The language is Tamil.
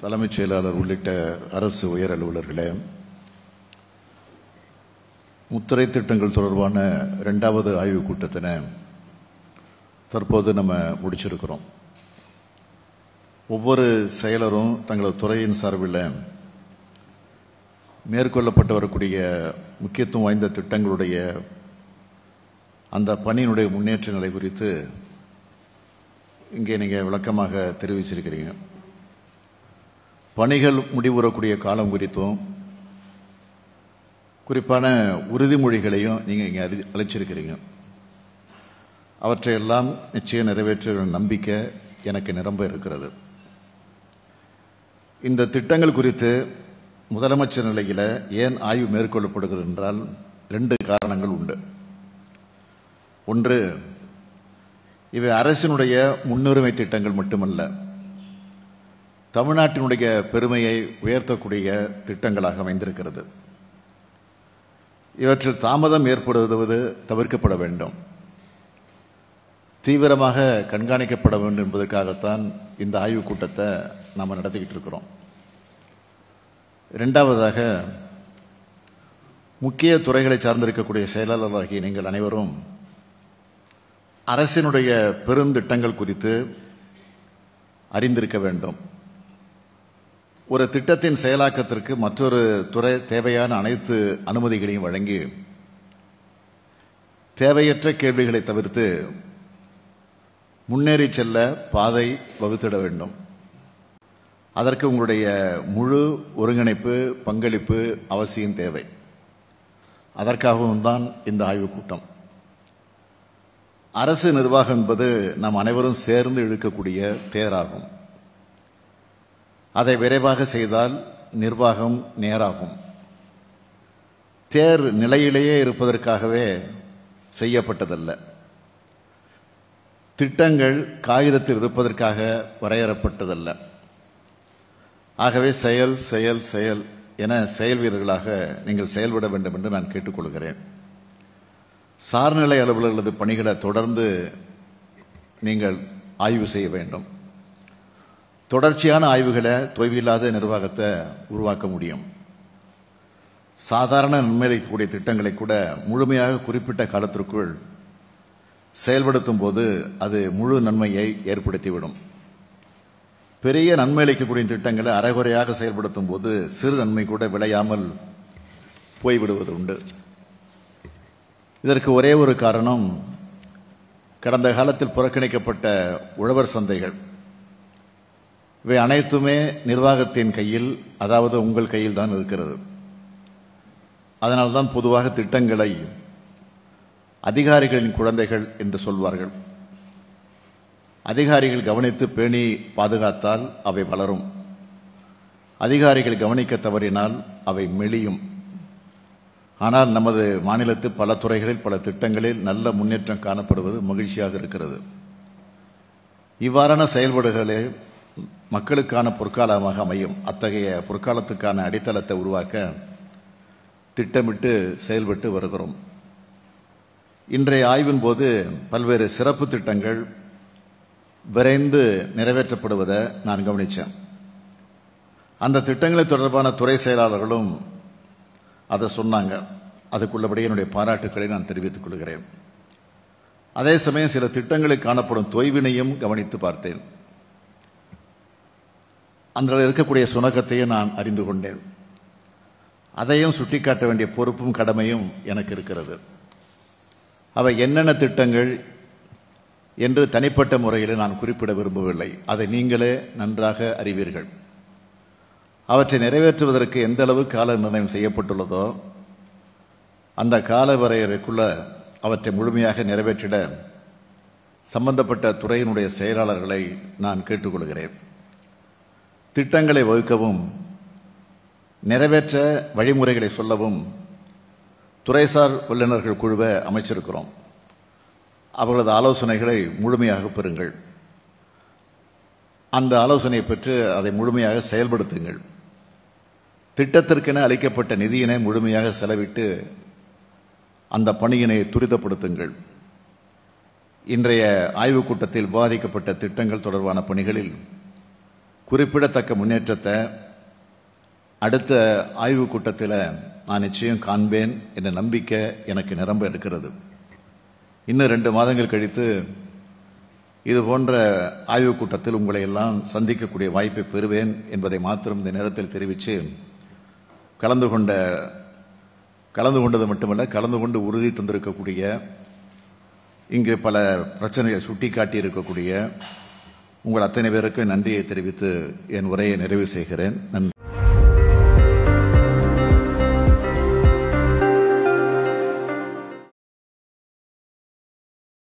தலைமைச் செயலாளர் உள்ளிட்ட அரசு உயர் அலுவலர்களே முத்திரை திட்டங்கள் தொடர்பான இரண்டாவது ஆய்வுக் கூட்டத்தினை தற்போது நம்ம முடிச்சிருக்கிறோம் ஒவ்வொரு செயலரும் தங்களது துறையின் சார்பில் மேற்கொள்ளப்பட்டு வரக்கூடிய முக்கியத்துவம் வாய்ந்த திட்டங்களுடைய அந்த பணியினுடைய முன்னேற்ற நிலை குறித்து இங்கே நீங்கள் விளக்கமாக தெரிவிச்சிருக்கிறீங்க பணிகள் முடிவுறக்கூடிய காலம் குறித்தும் குறிப்பான உறுதிமொழிகளையும் நீங்கள் இங்கே அறி அளிச்சிருக்கிறீங்க அவற்றையெல்லாம் நிச்சயம் நிறைவேற்ற நம்பிக்கை எனக்கு நிரம்ப இருக்கிறது இந்த திட்டங்கள் குறித்து முதலமைச்சர் நிலையில் ஏன் ஆய்வு மேற்கொள்ளப்படுகிறது என்றால் ரெண்டு காரணங்கள் உண்டு ஒன்று இவை அரசினுடைய முன்னுரிமை திட்டங்கள் மட்டுமல்ல தமிழ்நாட்டினுடைய பெருமையை உயர்த்தக்கூடிய திட்டங்களாக அமைந்திருக்கிறது இவற்றில் தாமதம் ஏற்படுவது தவிர்க்கப்பட வேண்டும் தீவிரமாக கண்காணிக்கப்பட வேண்டும் என்பதற்காகத்தான் இந்த ஆய்வுக் கூட்டத்தை நாம் நடத்திக்கிட்டு இருக்கிறோம் இரண்டாவதாக முக்கிய துறைகளை சார்ந்திருக்கக்கூடிய செயலாளராகிய நீங்கள் அனைவரும் அரசினுடைய பெருந்திட்டங்கள் குறித்து அறிந்திருக்க வேண்டும் ஒரு திட்டத்தின் செயலாக்கத்திற்கு மற்றொரு துறை தேவையான அனைத்து அனுமதிகளையும் வழங்கி தேவையற்ற கேள்விகளை தவிர்த்து முன்னேறி செல்ல பாதை வகுத்திட வேண்டும் அதற்கு உங்களுடைய முழு ஒருங்கிணைப்பு பங்களிப்பு அவசியம் தேவை அதற்காகவும் தான் இந்த ஆய்வுக் கூட்டம் அரசு நிர்வாகம் என்பது நாம் அனைவரும் சேர்ந்து இழுக்கக்கூடிய தேராகும் அதை விரைவாக செய்தால் நிர்வாகம் நேராகும் தேர் நிலையிலேயே இருப்பதற்காகவே செய்யப்பட்டதல்ல திட்டங்கள் காகிதத்தில் இருப்பதற்காக வரையறப்பட்டதல்ல ஆகவே செயல் செயல் செயல் என செயல் வீரர்களாக நீங்கள் செயல்பட வேண்டும் என்று நான் கேட்டுக்கொள்கிறேன் சார்நிலை அலுவலர்களது பணிகளை தொடர்ந்து நீங்கள் ஆய்வு செய்ய வேண்டும் தொடர்ச்சியான ஆய்வுகளை தொய்வில்லாத நிர்வாகத்தை உருவாக்க முடியும் சாதாரண நன்மையளிக்கக்கூடிய திட்டங்களை கூட முழுமையாக குறிப்பிட்ட காலத்திற்குள் செயல்படுத்தும் போது அது முழு நன்மையை ஏற்படுத்திவிடும் பெரிய நன்மை அளிக்கக்கூடிய திட்டங்களை அரைகுறையாக செயல்படுத்தும் போது சிறு நன்மை கூட விளையாமல் போய்விடுவது உண்டு இதற்கு ஒரே ஒரு காரணம் கடந்த காலத்தில் புறக்கணிக்கப்பட்ட உழவர் சந்தைகள் இவை அனைத்துமே நிர்வாகத்தின் கையில் அதாவது உங்கள் கையில் தான் இருக்கிறது அதனால்தான் பொதுவாக திட்டங்களை அதிகாரிகளின் குழந்தைகள் என்று சொல்வார்கள் அதிகாரிகள் கவனித்து பேணி பாதுகாத்தால் அவை வளரும் அதிகாரிகள் கவனிக்க தவறினால் அவை மெலியும் ஆனால் நமது மாநிலத்து பல துறைகளில் பல திட்டங்களில் நல்ல முன்னேற்றம் காணப்படுவது மகிழ்ச்சியாக இருக்கிறது இவ்வாறான செயல்பாடுகளே மக்களுக்கான பொற்காலமாக அமையும் அத்தகைய பொற்காலத்துக்கான அடித்தளத்தை உருவாக்க திட்டமிட்டு செயல்பட்டு வருகிறோம் இன்றைய ஆய்வின் போது பல்வேறு சிறப்பு திட்டங்கள் விரைந்து நிறைவேற்றப்படுவதை நான் கவனித்தேன் அந்த திட்டங்களை தொடர்பான துறை செயலாளர்களும் அதை சொன்னாங்க அதுக்குள்ளபடியே என்னுடைய பாராட்டுக்களை நான் தெரிவித்துக் கொள்கிறேன் அதே சமயம் சில திட்டங்களில் காணப்படும் தொய்வினையும் கவனித்து பார்த்தேன் அந்த இருக்கக்கூடிய சுணக்கத்தையும் நான் அறிந்து கொண்டேன் அதையும் சுட்டிக்காட்ட வேண்டிய பொறுப்பும் கடமையும் எனக்கு இருக்கிறது அவை என்னென்ன திட்டங்கள் என்று தனிப்பட்ட முறையில் நான் குறிப்பிட விரும்பவில்லை அதை நீங்களே நன்றாக அறிவீர்கள் அவற்றை நிறைவேற்றுவதற்கு எந்த அளவு கால நிர்ணயம் செய்யப்பட்டுள்ளதோ அந்த கால வரையறைக்குள்ள அவற்றை முழுமையாக நிறைவேற்றிட சம்பந்தப்பட்ட துறையினுடைய செயலாளர்களை நான் கேட்டுக்கொள்கிறேன் திட்டங்களை வகுக்கவும் நிறைவேற்ற வழிமுறைகளை சொல்லவும் துறைசார் வல்லுநர்கள் குழுவை அமைச்சிருக்கிறோம் அவர்களது ஆலோசனைகளை முழுமையாக பெறுங்கள் அந்த ஆலோசனையை பெற்று அதை முழுமையாக செயல்படுத்துங்கள் திட்டத்திற்கென அளிக்கப்பட்ட நிதியினை முழுமையாக செலவிட்டு அந்த பணியினை துரிதப்படுத்துங்கள் இன்றைய ஆய்வுக் கூட்டத்தில் விவாதிக்கப்பட்ட திட்டங்கள் தொடர்பான பணிகளில் குறிப்பிடத்தக்க முன்னேற்றத்தை அடுத்த ஆய்வுக் கூட்டத்தில் நான் நிச்சயம் காண்பேன் என்ற நம்பிக்கை எனக்கு நிரம்ப இருக்கிறது இன்னும் ரெண்டு மாதங்கள் கழித்து இது போன்ற ஆய்வுக் கூட்டத்தில் உங்களை எல்லாம் சந்திக்கக்கூடிய வாய்ப்பை பெறுவேன் என்பதை மாத்திரம் இந்த நேரத்தில் தெரிவித்து கலந்து கொண்ட கலந்து கொண்டது மட்டுமல்ல கலந்து கொண்டு உறுதி தந்திருக்கக்கூடிய இங்கு பல பிரச்சனைகளை சுட்டிக்காட்டி இருக்கக்கூடிய உங்கள் அத்தனை பேருக்கு நன்றியை தெரிவித்து என் உரையை நிறைவு செய்கிறேன் நன்றி